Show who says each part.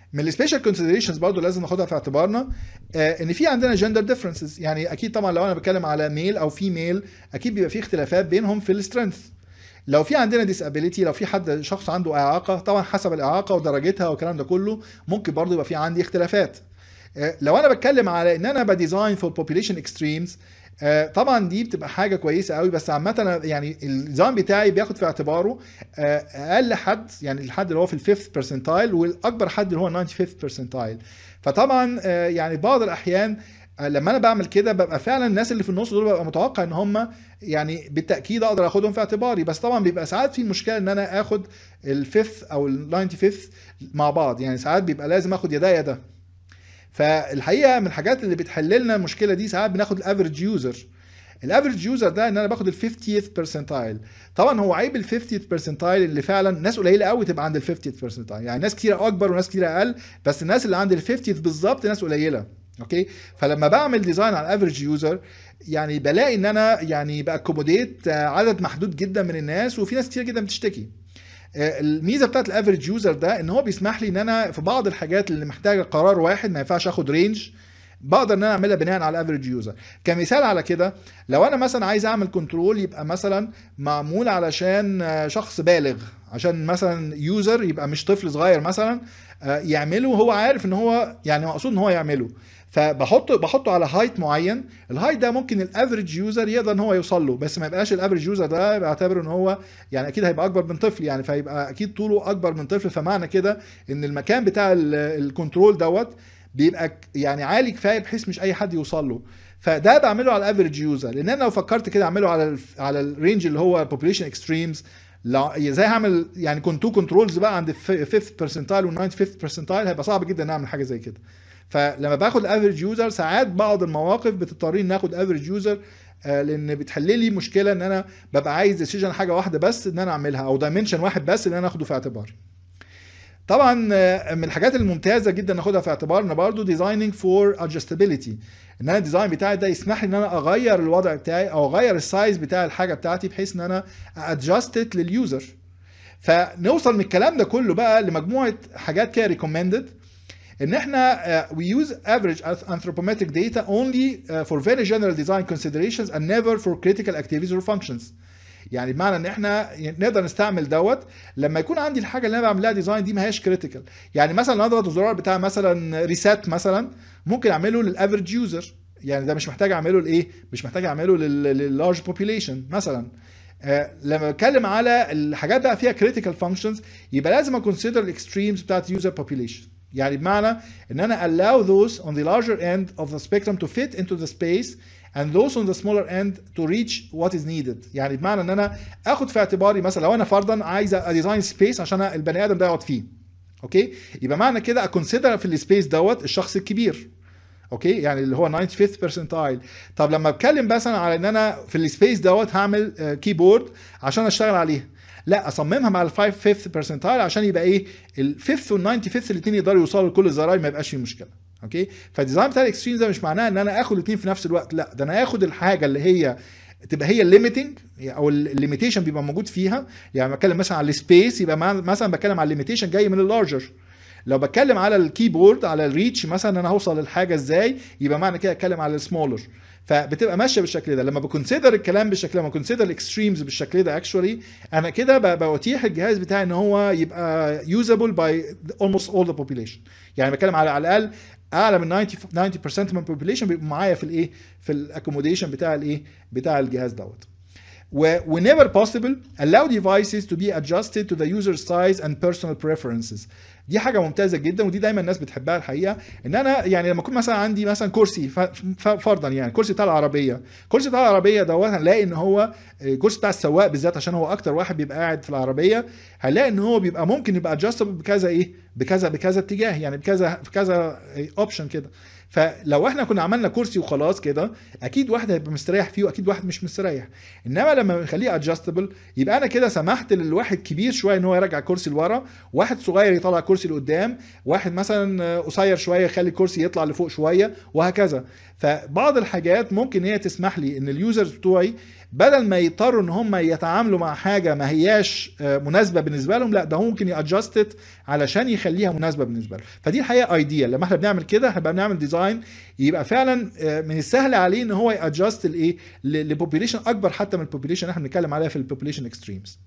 Speaker 1: من السبيشال كونسيدريشنز برضه لازم ناخدها في اعتبارنا آه ان في عندنا جندر ديفرنسز يعني اكيد طبعا لو انا بتكلم على ميل او فيميل اكيد بيبقى في اختلافات بينهم في السترينث لو في عندنا ديسابيليتي لو في حد شخص عنده اعاقه طبعا حسب الاعاقه ودرجتها والكلام ده كله ممكن برضه يبقى في عندي اختلافات لو انا بتكلم على ان انا بديزاين فور بوبيليشن اكستريمز طبعا دي بتبقى حاجه كويسه قوي بس عامه يعني الديزاين بتاعي بياخد في اعتباره اقل حد يعني الحد اللي هو في الفيفث برسنتايل والاكبر حد اللي هو 95 برسنتايل فطبعا يعني بعض الاحيان لما انا بعمل كده ببقى فعلا الناس اللي في النص دول ببقى متوقع ان هم يعني بالتاكيد اقدر اخدهم في اعتباري بس طبعا بيبقى ساعات في مشكله ان انا اخد الفيفث او ال 95 مع بعض يعني ساعات بيبقى لازم اخد يدا يدا فالحقيقه من الحاجات اللي بتحل لنا المشكله دي ساعات بناخد الافريج يوزر الافريج يوزر ده ان انا باخد ال 50th برسنتايل طبعا هو عيب ال 50th برسنتايل اللي فعلا ناس قليله قوي تبقى عند ال 50th برسنتايل يعني ناس كتير اكبر وناس كتير اقل بس الناس اللي عند ال 50th بالظبط ناس قليله اوكي فلما بعمل ديزاين على الافريج يوزر يعني بلاقي ان انا يعني باكوموديت عدد محدود جدا من الناس وفي ناس كتير جدا بتشتكي الميزه بتاعت الافريج يوزر ده ان هو بيسمح لي ان انا في بعض الحاجات اللي محتاجه قرار واحد ما ينفعش اخد رينج بقدر ان انا اعملها بناء على الافريج يوزر كمثال على كده لو انا مثلا عايز اعمل كنترول يبقى مثلا معمول علشان شخص بالغ عشان مثلا يوزر يبقى مش طفل صغير مثلا يعمله وهو عارف ان هو يعني مقصود ان هو يعمله فبحطه بحطه على هايت معين الهايت ده ممكن الافريج يوزر يقدر ان هو يوصل له بس ما يبقاش الافريج يوزر ده بعتبره ان هو يعني اكيد هيبقى اكبر من طفل يعني فيبقى اكيد طوله اكبر من طفل فمعنى كده ان المكان بتاع الكنترول دوت بيبقى يعني عالي كفايه بحيث مش اي حد يوصل له فده بعمله على الافريج يوزر لان انا لو فكرت كده اعمله على ال على الرينج اللي هو population اكستريمز ازاي هعمل يعني كنت تو كنترولز بقى عند الفيفث برسنتايل وال 95 برسنتايل هيبقى صعب جدا نعمل حاجه زي كده فلما باخد الافريج يوزر ساعات بعض المواقف بتضطرني ان اخد افريج يوزر لان بتحل لي مشكله ان انا ببقى عايز ديسيجن حاجه واحده بس ان انا اعملها او دايمنشن واحد بس ان انا اخده في اعتباري طبعا من الحاجات الممتازه جدا ناخدها في اعتبارنا برضو ديزايننج فور ادجستابيليتي ان انا الديزاين بتاعي ده يسمح لي ان انا اغير الوضع بتاعي او اغير السايز بتاع الحاجه بتاعتي بحيث ان انا ادجستت لليوزر فنوصل من الكلام ده كله بقى لمجموعه حاجات كده ريكومندد ان احنا uh, we use average anthropometric data only uh, for very general design considerations and never for critical activities or functions يعني بمعنى ان احنا نقدر نستعمل دوت لما يكون عندي الحاجه اللي انا بعمل لها ديزاين دي ما هياش كريتيكال يعني مثلا اضغط الزرار بتاع مثلا ريسات مثلا ممكن اعمله للافريج يوزر يعني ده مش محتاج اعمله لايه مش محتاج اعمله لللارج بوبيليشن مثلا آه لما بتكلم على الحاجات بقى فيها كريتيكال فانكشنز يبقى لازم اكونسيدر الاكستريمز بتاعت يوزر بوبيليشن يعني بمعنى ان انا allow those on the larger end of the spectrum to fit into the space and those on the smaller end to reach what is needed يعني بمعنى ان انا اخد في اعتباري مثلا لو انا فرضا عايز اديزاين سبيس عشان البني ادم ده يقعد فيه اوكي يبقى معنى كده اكونسيدر في السبيس دوت الشخص الكبير اوكي يعني اللي هو 95 percentile طب لما اتكلم مثلا على ان انا في السبيس دوت هعمل كيبورد عشان اشتغل عليها لا اصممها مع ال 5 5 برسنتايل عشان يبقى ايه ال 5 وال 95 الاثنين يقدروا يوصلوا لكل الزراير ما يبقاش فيه مشكله اوكي فالديزاين بتاع الاكستريم ده مش معناه ان انا اخد الاثنين في نفس الوقت لا ده انا اخد الحاجه اللي هي تبقى هي الليميتنج او الليميتيشن بيبقى موجود فيها يعني بتكلم مثلا على السبيس يبقى مثلا بتكلم على الليميتيشن جاي من اللارجر لو بتكلم على الكيبورد على الريتش مثلا انا هوصل للحاجه ازاي يبقى معنى كده اتكلم على السمولر فبتبقى ماشيه بالشكل ده لما بكونسيدر الكلام بالشكل ده لما بكونسيدر الاكستريمز بالشكل ده اكشولي انا كده بتيح الجهاز بتاعي ان هو يبقى يوزابل باي almost all the population يعني بتكلم على على الاقل اعلى من 90 90% من البوبيليشن بيبقوا معايا في الايه في الاكوموديشن بتاع الايه بتاع الجهاز دوت whenever possible allow devices to be adjusted to the user size and personal preferences دي حاجه ممتازه جدا ودي دايما الناس بتحبها الحقيقه ان انا يعني لما اكون مثلا عندي مثلا كرسي فرضا يعني كرسي بتاع العربيه كرسي بتاع العربيه دوت هنلاقي ان هو الكرسي بتاع السواق بالذات عشان هو اكتر واحد بيبقى قاعد في العربيه هنلاقي ان هو بيبقى ممكن يبقى ادجستبل بكذا ايه بكذا بكذا اتجاه يعني بكذا بكذا اوبشن كده فلو احنا كنا عملنا كرسي وخلاص كده اكيد واحد هيبقى مستريح فيه واكيد واحد مش مستريح انما لما بنخليه ادجستبل يبقى انا كده سمحت للواحد كبير شويه ان هو يرجع الكرسي لورا واحد صغير يطلع الكرسي لقدام واحد مثلا قصير شويه يخلي الكرسي يطلع لفوق شويه وهكذا فبعض الحاجات ممكن هي تسمح لي ان اليوزرز بتوعي بدل ما يضطروا ان هم يتعاملوا مع حاجه ما هياش آه، مناسبه بالنسبه لهم لا ده هو ممكن يادجست علشان يخليها مناسبه بالنسبه له فدي الحقيقه ايديا لما احنا بنعمل كده احنا بنعمل ديزاين يبقى فعلا آه، من السهل عليه ان هو يادجست الايه لبوبيليشن اكبر حتى من البوبيليشن احنا بنتكلم عليها في البوبيليشن اكستريمز